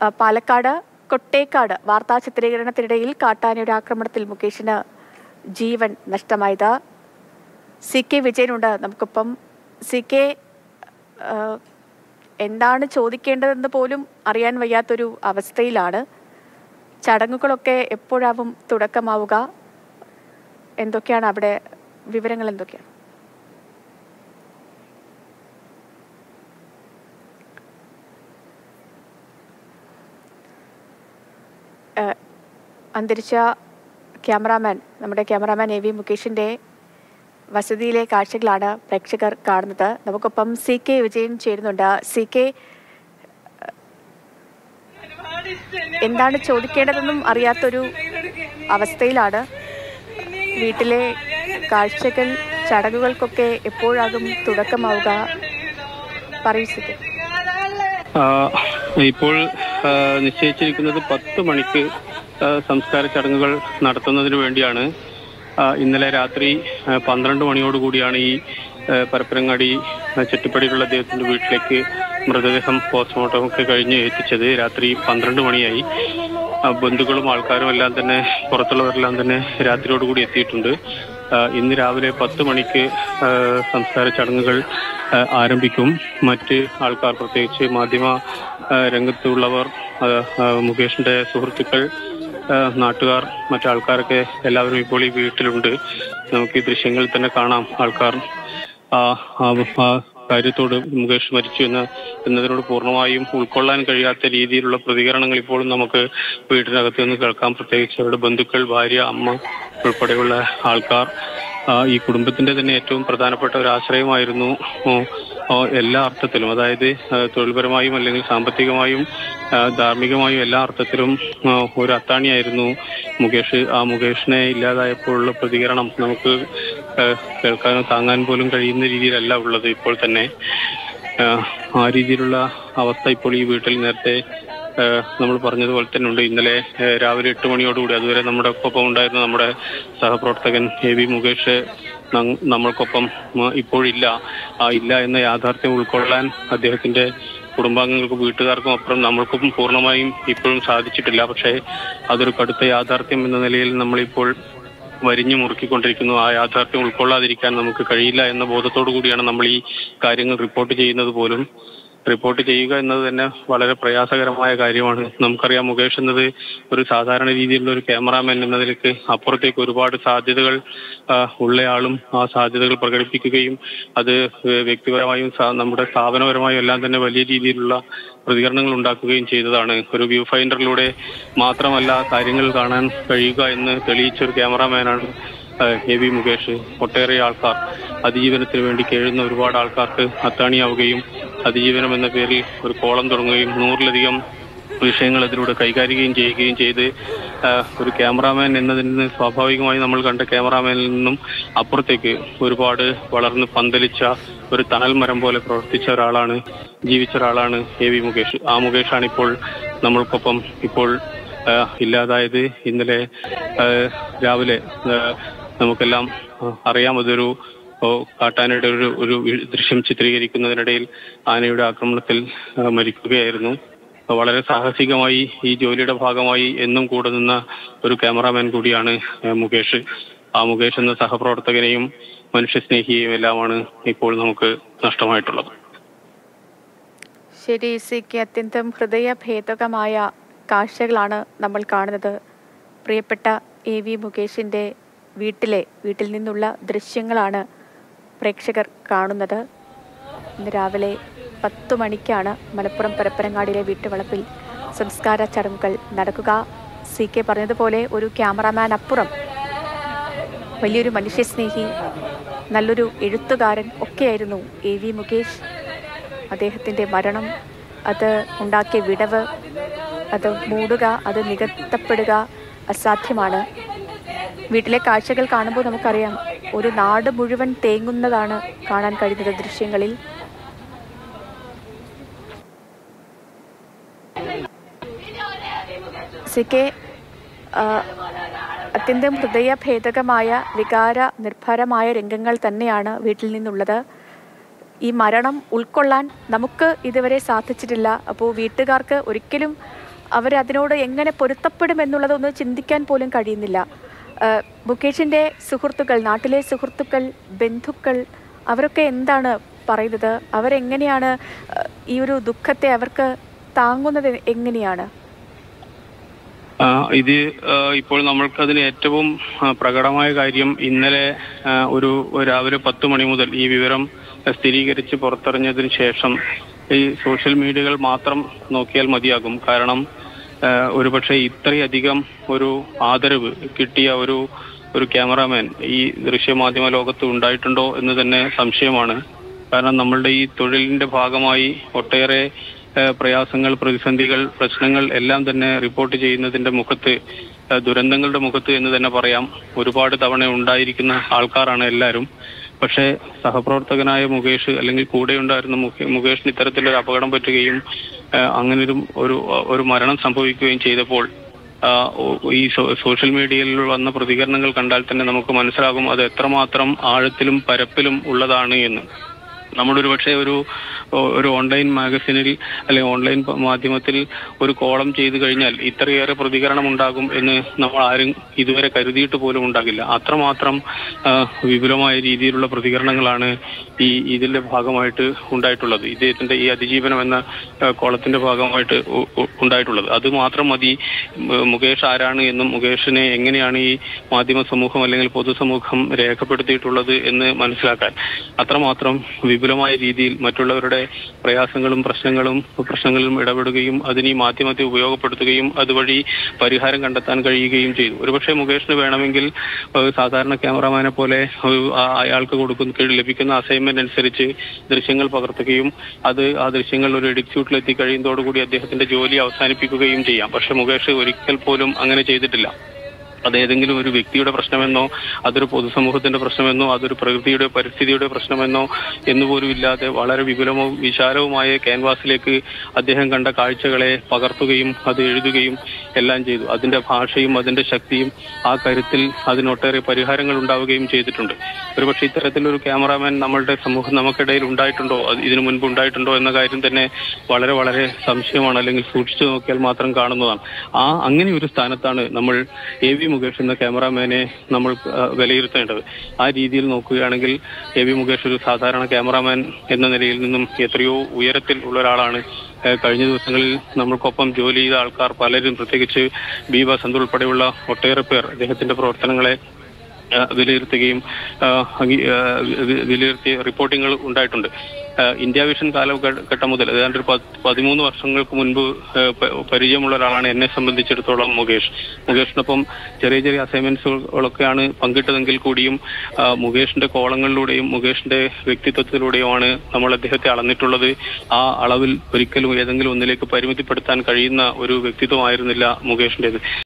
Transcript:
ആ, പാലക്കാട് കൊട്ടേക്കാട് വാർത്താ ചിത്രീകരണത്തിനിടയിൽ കാട്ടാനയുടെ ആക്രമണത്തിൽ മുകേഷിന് ജീവൻ നഷ്ടമായത് സി കെ വിജയനുണ്ട് നമുക്കിപ്പം സി കെ ആ, എന്താണ് ചോദിക്കേണ്ടതെന്ന് പോലും അറിയാൻ വയ്യാത്തൊരു അവസ്ഥയിലാണ് ചടങ്ങുകളൊക്കെ എപ്പോഴാവും തുടക്കമാവുക എന്തൊക്കെയാണ് അവിടെ വിവരങ്ങൾ എന്തൊക്കെയാണ് ഏഹ് അന്തരിച്ച ക്യാമറാമാൻ നമ്മുടെ ക്യാമറാമാൻ എ വി മുകേഷിൻ്റെ വസതിയിലെ കാഴ്ചകളാണ് പ്രേക്ഷകർ കാണുന്നത് നമുക്കൊപ്പം സി കെ വിജയൻ ചേരുന്നുണ്ട് സി കെ എന്താണ് ചോദിക്കേണ്ടതെന്നും അറിയാത്തൊരു അവസ്ഥയിലാണ് വീട്ടിലെ കാഴ്ചകൾ ചടങ്ങുകൾക്കൊക്കെ എപ്പോഴാകും തുടക്കമാവുക പറയൂ സി കെ ആ, ഇപ്പോൾ ആ, നിശ്ചയിച്ചിരിക്കുന്നത് പത്ത് മണിക്ക് ആ, സംസ്കാര ചടങ്ങുകൾ നടത്തുന്നതിന് വേണ്ടിയാണ് ആ, ഇന്നലെ രാത്രി ആ, പന്ത്രണ്ട് മണിയോടുകൂടിയാണ് ഈ ആ, പരപ്പനങ്ങാടി ആ, ചെട്ടിപ്പടിയിലുള്ള അദ്ദേഹത്തിന്റെ വീട്ടിലേക്ക് മൃതദേഹം പോസ്റ്റ്മോർട്ടം ഒക്കെ കഴിഞ്ഞ് എത്തിച്ചത് രാത്രി പന്ത്രണ്ട് മണിയായി ആ, ബന്ധുക്കളും ആൾക്കാരും എല്ലാം തന്നെ പുറത്തുള്ളവരെല്ലാം തന്നെ രാത്രിയോടുകൂടി എത്തിയിട്ടുണ്ട് ആ, ഇന്ന് രാവിലെ പത്ത് മണിക്ക് ആ, സംസ്കാര ചടങ്ങുകൾ ആ, ആരംഭിക്കും മറ്റ് ആൾക്കാർ പ്രത്യേകിച്ച് മാധ്യമ ആ, രംഗത്തുള്ളവർ ആ, ആ, മുകേഷിന്റെ സുഹൃത്തുക്കൾ ആ, നാട്ടുകാർ മറ്റാൾക്കാരൊക്കെ എല്ലാവരും ഇപ്പോൾ ഈ വീട്ടിലുണ്ട് നമുക്ക് ഈ ദൃശ്യങ്ങളിൽ തന്നെ കാണാം ആൾക്കാർ ആ ആ ആ കാര്യത്തോട് മുകേഷ് മരിച്ചു എന്ന എന്നതിനോട് പൂർണ്ണമായും ഉൾക്കൊള്ളാൻ കഴിയാത്ത രീതിയിലുള്ള പ്രതികരണങ്ങൾ ഇപ്പോഴും നമുക്ക് വീട്ടിനകത്ത് നിന്ന് കേൾക്കാം പ്രത്യേകിച്ച് അവരുടെ ബന്ധുക്കൾ ഭാര്യ അമ്മ ഉൾപ്പെടെയുള്ള ആൾക്കാർ ആ, ഈ കുടുംബത്തിന്റെ തന്നെ ഏറ്റവും പ്രധാനപ്പെട്ട ഒരു ആശ്രയമായിരുന്നു ഓ, ഓ, എല്ലാ അർത്ഥത്തിലും അതായത് ആ, തൊഴിൽപരമായും അല്ലെങ്കിൽ സാമ്പത്തികമായും ആ, ധാർമ്മികമായും എല്ലാ അർത്ഥത്തിലും ആ, ഒരു അത്താണിയായിരുന്നു മുകേഷ് ആ മുകേഷിനെ ഇല്ലാതായപ്പോഴുള്ള പ്രതികരണം നമുക്ക് ആ, കേൾക്കാനോ താങ്ങാൻ പോലും കഴിയുന്ന രീതിയിലല്ല ഉള്ളത് ഇപ്പോൾ തന്നെ ആ, ആ രീതിയിലുള്ള അവസ്ഥ ഇപ്പോൾ ഈ വീട്ടിൽ നേരത്തെ ആ, നമ്മൾ പറഞ്ഞതുപോലെ തന്നെ ഉണ്ട് ഇന്നലെ ആ, രാവിലെ എട്ട് മണിയോടുകൂടി അതുവരെ നമ്മുടെ ഒപ്പം ഉണ്ടായിരുന്ന നമ്മുടെ സഹപ്രവർത്തകൻ എ വി മുകേഷ് നം- നമ്മൾക്കൊപ്പം ആ, ഇപ്പോഴില്ല ആ ഇല്ല എന്ന യാഥാർത്ഥ്യം ഉൾക്കൊള്ളാൻ അദ്ദേഹത്തിന്റെ കുടുംബാംഗങ്ങൾക്കും വീട്ടുകാർക്കും അപ്പുറം നമ്മൾക്കും പൂർണ്ണമായും ഇപ്പോഴും സാധിച്ചിട്ടില്ല പക്ഷേ അതൊരു കടുത്ത യാഥാർത്ഥ്യം എന്ന നിലയിൽ നമ്മളിപ്പോൾ വരിഞ്ഞു മുറുക്കിക്കൊണ്ടിരിക്കുന്നു ആ യാഥാർത്ഥ്യം ഉൾക്കൊള്ളാതിരിക്കാൻ നമുക്ക് കഴിയില്ല എന്ന ബോധത്തോടു കൂടിയാണ് നമ്മൾ ഈ കാര്യങ്ങൾ റിപ്പോർട്ട് ചെയ്യുന്നത് പോലും റിപ്പോർട്ട് ചെയ്യുക എന്നത് തന്നെ വളരെ പ്രയാസകരമായ കാര്യമാണ് നമുക്കറിയാം മുകേഷ് എന്നത് ഒരു സാധാരണ രീതിയിലുള്ള ഒരു ക്യാമറാമാൻ എന്നതിലേക്ക് അപ്പുറത്തേക്ക് ഒരുപാട് സാധ്യതകൾ ആ, ഉള്ളയാളും ആ സാധ്യതകൾ പ്രകടിപ്പിക്കുകയും അത് ഏഹ്, വ്യക്തിപരമായും സാ- നമ്മുടെ സ്ഥാപനപരമായും എല്ലാം തന്നെ വലിയ രീതിയിലുള്ള പ്രതികരണങ്ങൾ ഉണ്ടാക്കുകയും ചെയ്തതാണ് ഒരു വ്യൂ ഫൈൻഡറിലൂടെ മാത്രമല്ല കാര്യങ്ങൾ കാണാൻ കഴിയുക എന്ന് തെളിയിച്ച ഒരു ക്യാമറാമാനാണ് ഏഹ്, എ വി മുകേഷ് ഒട്ടേറെ ആൾക്കാർ അതിജീവനത്തിന് വേണ്ടി കേഴുന്ന ഒരുപാട് ആൾക്കാർക്ക് അത്താണിയാവുകയും അതിജീവനം എന്ന പേരിൽ ഒരു കോളം തുടങ്ങുകയും നൂറിലധികം വിഷയങ്ങൾ അതിലൂടെ കൈകാര്യം ചെയ്യുകയും ചെയ്ത് ആഹ്, ഒരു ക്യാമറാമാൻ എന്നതിൽ നിന്ന് സ്വാഭാവികമായി നമ്മൾ കണ്ട ക്യാമറാമാനിൽ നിന്നും അപ്പുറത്തേക്ക് ഒരുപാട് വളർന്ന് പന്തലിച്ച ഒരു തണൽ മരം പോലെ പ്രവർത്തിച്ച ഒരാളാണ് ജീവിച്ച ഒരാളാണ് എ വി മുകേഷ് ആ മുകേഷാണ് ഇപ്പോൾ നമ്മൾക്കൊപ്പം ഇപ്പോൾ ആഹ്, ഇല്ലാതായത് ഇന്നലെ ആഹ്, രാവിലെ ആഹ്, നമുക്കെല്ലാം ആഹ്, അറിയാം അതൊരു ഓ, കാട്ടാനയുടെ ഒരു ഒരു വി- ദൃശ്യം ചിത്രീകരിക്കുന്നതിനിടയിൽ ആനയുടെ ആക്രമണത്തിൽ ആ, മരിക്കുകയായിരുന്നു വളരെ സാഹസികമായി ഈ ജോലിയുടെ ഭാഗമായി എന്നും കൂടെ നിന്ന ഒരു ക്യാമറാമാൻ കൂടിയാണ് ആ, മുകേഷ് ആ മുകേഷ് എന്ന സഹപ്രവർത്തകനെയും മനുഷ്യസ്നേഹിയെയും എല്ലാമാണ് ഇപ്പോൾ നമുക്ക് നഷ്ടമായിട്ടുള്ളത് ശരി സിക്ക് അത്യന്തം ഹൃദയഭേദകമായ കാഴ്ചകളാണ് നമ്മൾ കാണുന്നത് പ്രിയപ്പെട്ട എ വി മുകേഷിൻ്റെ വീട്ടിലെ വീട്ടിൽ നിന്നുള്ള ദൃശ്യങ്ങളാണ് പ്രേക്ഷകർ കാണുന്നത് ഇന്ന് രാവിലെ പത്തു മണിക്കാണ് മലപ്പുറം പരപ്പനങ്ങാടിയിലെ വീട്ടുവളപ്പിൽ സംസ്കാര ചടങ്ങുകൾ നടക്കുക സി കെ പറഞ്ഞതുപോലെ ഒരു ക്യാമറാമാൻ അപ്പുറം വലിയൊരു മനുഷ്യസ്നേഹി നല്ലൊരു എഴുത്തുകാരൻ ഒക്കെയായിരുന്നു എ വി മുകേഷ് അദ്ദേഹത്തിൻ്റെ മരണം അത് ഉണ്ടാക്കിയ വിടവ് അത് മൂടുക അത് നികത്തപ്പെടുക അസാധ്യമാണ് വീട്ടിലെ കാഴ്ചകൾ കാണുമ്പോൾ നമുക്കറിയാം ഒരു നാട് മുഴുവൻ തേങ്ങുന്നതാണ് കാണാൻ കഴിയുന്നത് ദൃശ്യങ്ങളിൽ സി കെ ആ, അത്യന്തം ഹൃദയഭേദകമായ വികാര നിർഭരമായ രംഗങ്ങൾ തന്നെയാണ് വീട്ടിൽ നിന്നുള്ളത് ഈ മരണം ഉൾക്കൊള്ളാൻ നമുക്ക് ഇതുവരെ സാധിച്ചിട്ടില്ല അപ്പോൾ വീട്ടുകാർക്ക് ഒരിക്കലും അവരതിനോട് എങ്ങനെ പൊരുത്തപ്പെടുമെന്നുള്ളതൊന്ന് ചിന്തിക്കാൻ പോലും കഴിയുന്നില്ല ഏഹ് മുകേഷിന്റെ സുഹൃത്തുക്കൾ നാട്ടിലെ സുഹൃത്തുക്കൾ ബന്ധുക്കൾ അവരൊക്കെ എന്താണ് പറയുന്നത് അവരെങ്ങനെയാണ് ഏഹ് ഈ ഒരു ദുഃഖത്തെ അവർക്ക് താങ്ങുന്നത് എങ്ങനെയാണ് ആ, ഇത് ആ, ഇപ്പോൾ നമ്മൾക്കതിന് ഏറ്റവും ആ, പ്രകടമായ കാര്യം ഇന്നലെ ആ, ഒരു ഒരു രാവിലെ പത്ത് മണി മുതൽ ഈ വിവരം സ്ഥിരീകരിച്ച് പുറത്തറിഞ്ഞതിന് ശേഷം ഈ സോഷ്യൽ മീഡിയകൾ മാത്രം നോക്കിയാൽ മതിയാകും കാരണം ആ, ഒരുപക്ഷെ ഇത്രയധികം ഒരു ആദരവ് കിട്ടിയ ഒരു ഒരു ക്യാമറാമാൻ ഈ ദൃശ്യമാധ്യമ ലോകത്ത് ഉണ്ടായിട്ടുണ്ടോ എന്ന് തന്നെ സംശയമാണ് കാരണം നമ്മളുടെ ഈ തൊഴിലിന്റെ ഭാഗമായി ഒട്ടേറെ ഏഹ് പ്രയാസങ്ങൾ പ്രതിസന്ധികൾ പ്രശ്നങ്ങൾ എല്ലാം തന്നെ റിപ്പോർട്ട് ചെയ്യുന്നതിന്റെ മുഖത്ത് ഏഹ് ദുരന്തങ്ങളുടെ മുഖത്ത് എന്ന് തന്നെ പറയാം ഒരുപാട് തവണ ഉണ്ടായിരിക്കുന്ന ആൾക്കാരാണ് എല്ലാവരും പക്ഷേ സഹപ്രവർത്തകനായ മുകേഷ് അല്ലെങ്കിൽ കൂടെ ഉണ്ടായിരുന്ന മുകേ- മുകേഷിന് ഇത്തരത്തിലൊരു അപകടം പറ്റുകയും ഏഹ് അങ്ങനൊരു ഒരു ഒരു മരണം സംഭവിക്കുകയും ചെയ്തപ്പോൾ ആഹ് ഓ- ഈ സോ- സോഷ്യൽ മീഡിയയിൽ വന്ന പ്രതികരണങ്ങൾ കണ്ടാൽ തന്നെ നമുക്ക് മനസ്സിലാകും അത് എത്രമാത്രം ആഴത്തിലും പരപ്പിലും ഉള്ളതാണ് എന്ന് നമ്മളൊരു പക്ഷേ ഒരു ഒരു ഓൺലൈൻ മാഗസിനിൽ അല്ലെങ്കിൽ ഓൺലൈൻ പ- മാധ്യമത്തിൽ ഒരു കോളം ചെയ്തു കഴിഞ്ഞാൽ ഇത്രയേറെ പ്രതികരണം ഉണ്ടാകും എന്ന് നമ്മൾ ആരും ഇതുവരെ കരുതിയിട്ട് പോലും ഉണ്ടാകില്ല അത്രമാത്രം ആ, വിപുലമായ രീതിയിലുള്ള പ്രതികരണങ്ങളാണ് ഈ ഇതിന്റെ ഭാഗമായിട്ട് ഉണ്ടായിട്ടുള്ളത് ഇദ്ദേഹത്തിന്റെ ഈ അതിജീവനം എന്ന ആ, കോളത്തിന്റെ ഭാഗമായിട്ട് ഉ- ഉ- ഉണ്ടായിട്ടുള്ളത് അത് മാത്രം മതി മ- മുകേഷ് ആരാണ് എന്നും മുകേഷിനെ എങ്ങനെയാണ് ഈ മാധ്യമ സമൂഹം അല്ലെങ്കിൽ പൊതുസമൂഹം രേഖപ്പെടുത്തിയിട്ടുള്ളത് എന്ന് മനസ്സിലാക്കാൻ അത്രമാത്രം വിപുലമായ രീതിയിൽ മറ്റുള്ളവരുടെ പ്രയാസങ്ങളും പ്രശ്നങ്ങളും പ്രശ്നങ്ങളിലും ഇടപെടുകയും അതിന് ഈ മാധ്യമത്തെ ഉപയോഗപ്പെടുത്തുകയും അതുവഴി പരിഹാരം കണ്ടെത്താൻ കഴിയുകയും ചെയ്തു ഒരുപക്ഷെ മുകേഷിന് വേണമെങ്കിൽ ഏഹ് സാധാരണ ക്യാമറാമാനെ പോലെ ഒരു ആ- അയാൾക്ക് കൊടുക്കുന്ന കീഴിൽ ലഭിക്കുന്ന അസൈൻമെന്റ് അനുസരിച്ച് ദൃശ്യങ്ങൾ പകർത്തുകയും അത് ആ ദൃശ്യങ്ങൾ ഒരു എഡിറ്റ്യൂട്ടിൽ എത്തിക്കഴിയുന്നതോടുകൂടി അദ്ദേഹത്തിന്റെ ജോലി അവസാനിപ്പിക്കുകയും ചെയ്യാം പക്ഷെ മുകേഷ് ഒരിക്കൽ പോലും അങ്ങനെ ചെയ്തിട്ടില്ല അത് ഏതെങ്കിലും ഒരു വ്യക്തിയുടെ പ്രശ്നമെന്നോ അതൊരു പൊതുസമൂഹത്തിന്റെ പ്രശ്നമെന്നോ അതൊരു പ്രകൃതിയുടെ പരിസ്ഥിതിയുടെ പ്രശ്നമെന്നോ എന്നുപോലും ഇല്ലാതെ വളരെ വിപുലവും വിശാലവുമായ ക്യാൻവാസിലേക്ക് അദ്ദേഹം കണ്ട കാഴ്ചകളെ പകർത്തുകയും അത് എഴുതുകയും എല്ലാം ചെയ്തു അതിന്റെ ഭാഷയും അതിന്റെ ശക്തിയും ആ കരുത്തിൽ അതിനൊട്ടേറെ പരിഹാരങ്ങൾ ഉണ്ടാവുകയും ചെയ്തിട്ടുണ്ട് ഒരുപക്ഷെ ഇത്തരത്തിലൊരു ക്യാമറാമാൻ നമ്മളുടെ സമൂഹം നമുക്കിടയിൽ ഉണ്ടായിട്ടുണ്ടോ അത് ഇതിനു മുൻപ് ഉണ്ടായിട്ടുണ്ടോ എന്ന കാര്യം തന്നെ വളരെ വളരെ സംശയമാണ് അല്ലെങ്കിൽ സൂക്ഷിച്ചു നോക്കിയാൽ മാത്രം കാണുന്നതാണ് ആ അങ്ങനെ ഒരു സ്ഥാനത്താണ് നമ്മൾ എ വി മുകേഷ് എന്ന ക്യാമറാമാനെ നമ്മൾ ആ, വിലയിരുത്തേണ്ടത് ആ രീതിയിൽ നോക്കുകയാണെങ്കിൽ എ വി മുകേഷ് ഒരു സാധാരണ ക്യാമറാമാൻ എന്ന നിലയിൽ നിന്നും എത്രയോ ഉയരത്തിൽ ഉള്ള ഒരാളാണ് ഏഹ് കഴിഞ്ഞ ദിവസങ്ങളിൽ നമ്മൾക്കൊപ്പം ജോലി ചെയ്ത ആൾക്കാർ പലരും പ്രത്യേകിച്ച് ബി വസന്ത് ഉൾപ്പെടെയുള്ള ഒട്ടേറെ പേർ അദ്ദേഹത്തിന്റെ പ്രവർത്തനങ്ങളെ ആ, വിലയിരുത്തുകയും ആ, അംഗീ- ആ, വി- വിലയിരുത്തിയ റിപ്പോർട്ടിങ്ങൾ ഉണ്ടായിട്ടുണ്ട് ആ, ഇന്ത്യ വിഷൻ കാലഘട്ടം മുതൽ ഏതാണ്ട് ഒരു പത്ത് പതിമൂന്ന് വർഷങ്ങൾക്ക് മുൻപ് ആ, പ- പരിചയമുള്ള ഒരാളാണ് എന്നെ സംബന്ധിച്ചിടത്തോളം മുകേഷ് മുകേഷിനൊപ്പം ചെറിയ ചെറിയ അസൈൻമെന്റ്സുകളൊക്കെയാണ് പങ്കിട്ടതെങ്കിൽ കൂടിയും ആ, മുകേഷിന്റെ കോളങ്ങളിലൂടെയും മുകേഷിന്റെ വ്യക്തിത്വത്തിലൂടെയുമാണ് നമ്മൾ അദ്ദേഹത്തെ അളന്നിട്ടുള്ളത് ആ അളവിൽ ഒരിക്കലും ഏതെങ്കിലും ഒന്നിലേക്ക് പരിമിതിപ്പെടുത്താൻ കഴിയുന്ന ഒരു വ്യക്തിത്വമായിരുന്നില്ല മുകേഷിന്റേത്